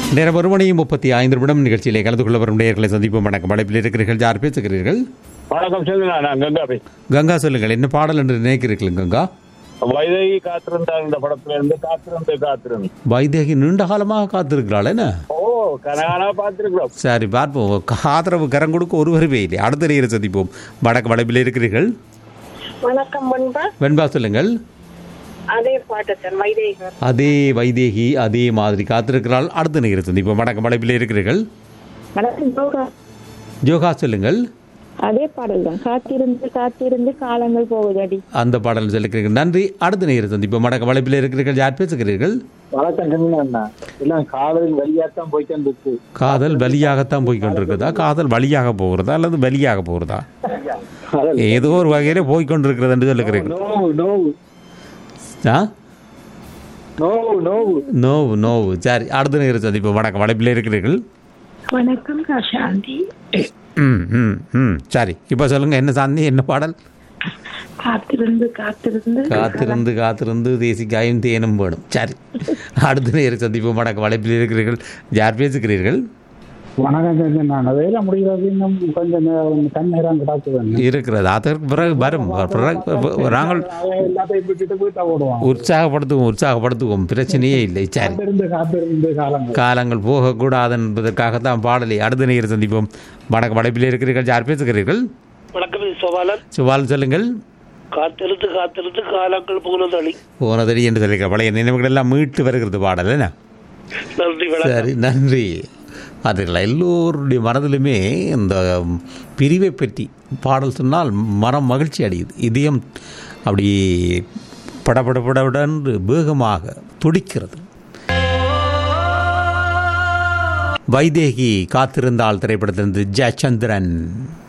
நேரம் ஒரு மணி முப்பத்தி ஐந்து நிமிடம் நிகழ்ச்சியிலே கலந்து கொள்ள வரும் நேர்களை சந்திப்போம் வணக்கம் அழைப்பில் இருக்கிறீர்கள் யார் பேசுகிறீர்கள் வணக்கம் சொல்லுங்க நான் கங்கா பேசுறேன் கங்கா சொல்லுங்கள் என்ன பாடல் என்று நினைக்கிறீர்கள் கங்கா வைதேகி காத்திருந்தார் இந்த படத்துல இருந்து காத்திருந்து காத்திருந்து வைதேகி நீண்ட காலமாக காத்திருக்கிறாள் என்ன ஓ கனகானா பார்த்திருக்கிறோம் சரி பார்ப்போம் ஆதரவு கரம் கொடுக்க ஒருவருமே இல்லை அடுத்த நேரம் சந்திப்போம் வடக்கு வளைப்பில் இருக்கிறீர்கள் வணக்கம் முன்பா வெண்பா சொல்லுங்கள் அதே பாட்டத்தன் வைதேகர் அதே வைதேகி அதே மாதிரி காத்திருக்கிறாள் அடுத்த நேரம் சந்திப்போம் வடக்கு வளைப்பில் இருக்கிறீர்கள் வணக்கம் யோகா ஜோகா சொல்லுங்கள் அதே பாடல் தான் காத்திருந்து காத்திருந்து காலங்கள் போகுதடி அந்த பாடல் சொல்லிக்கிறீர்கள் நன்றி அடுத்த நேரம் சந்திப்போம் வடக்கு வளைப்பில் இருக்கிறீர்கள் யார் பேசுகிறீர்கள் வணக்கம் சொல்லுங்க எல்லாம் காலையில் வழியாத்தான் போயிட்டு இருக்கு காதல் வழியாகத்தான் போய் கொண்டிருக்குதா காதல் வழியாக போகிறதா அல்லது வழியாக போகிறதா ஏதோ ஒரு வகையில போய் கொண்டிருக்கிறது என்று சொல்லுகிறீர்கள் நோவு நோவு ஆ நோவு நோவு நோவு நோவு சரி அடுத்த நேரம் சந்திப்போம் வணக்கம் வளைப்பில் இருக்கிறீர்கள் வணக்கம் சாந்தி ம் ம் ம் சரி இப்போ சொல்லுங்க என்ன சாந்தி என்ன பாடல் காத்திருந்து காத்திருந்து காத்திருந்து காத்திருந்து தேசிக்காயும் தேனும் வேணும் சரி அடுத்த நேரம் சந்திப்போம் வணக்கம் வளைப்பில் இருக்கிறீர்கள் யார் பேசுகிறீர்கள் வணக்கம் கொஞ்சம் நான் வேலை முடிகிறது இன்னும் கொஞ்சம் நேரம் கண் நேரம் கிடக்குது இருக்கிறது அதற்கு பிறகு வரும் பிறகு நாங்கள் எல்லாத்தையும் விட்டுட்டு போயிட்டா ஓடுவான் உற்சாகப்படுத்துவோம் உற்சாகப்படுத்துவோம் பிரச்சனையே இல்லை சரி காத்திருந்து காத்திருந்து காலங்கள் காலங்கள் போகக்கூடாது என்பதற்காகத்தான் பாடலை அடுத்த நேரம் சந்திப்போம் வணக்கம் வளைப்பில் இருக்கிறீர்கள் யார் பேசுகிறீர்கள் வணக்கம் இது சோபாலன் சுவால் சொல்லுங்கள் காத்திருந்து காத்திருந்து காலங்கள் போனதளி போனதடி என்று சொல்லியிருக்க பழைய நினைவுகள் எல்லாம் மீட்டு வருகிறது பாடல் என்ன நன்றி வணக்கம் சரி நன்றி பார்த்தீங்களா எல்லோருடைய மனதிலுமே இந்த பிரிவை பற்றி பாடல் சொன்னால் மனம் மகிழ்ச்சி அடையுது இதயம் அப்படி படபடபடவுடன் வேகமாக துடிக்கிறது வைதேகி காத்திருந்தால் திரைப்படத்திலிருந்து ஜெயச்சந்திரன்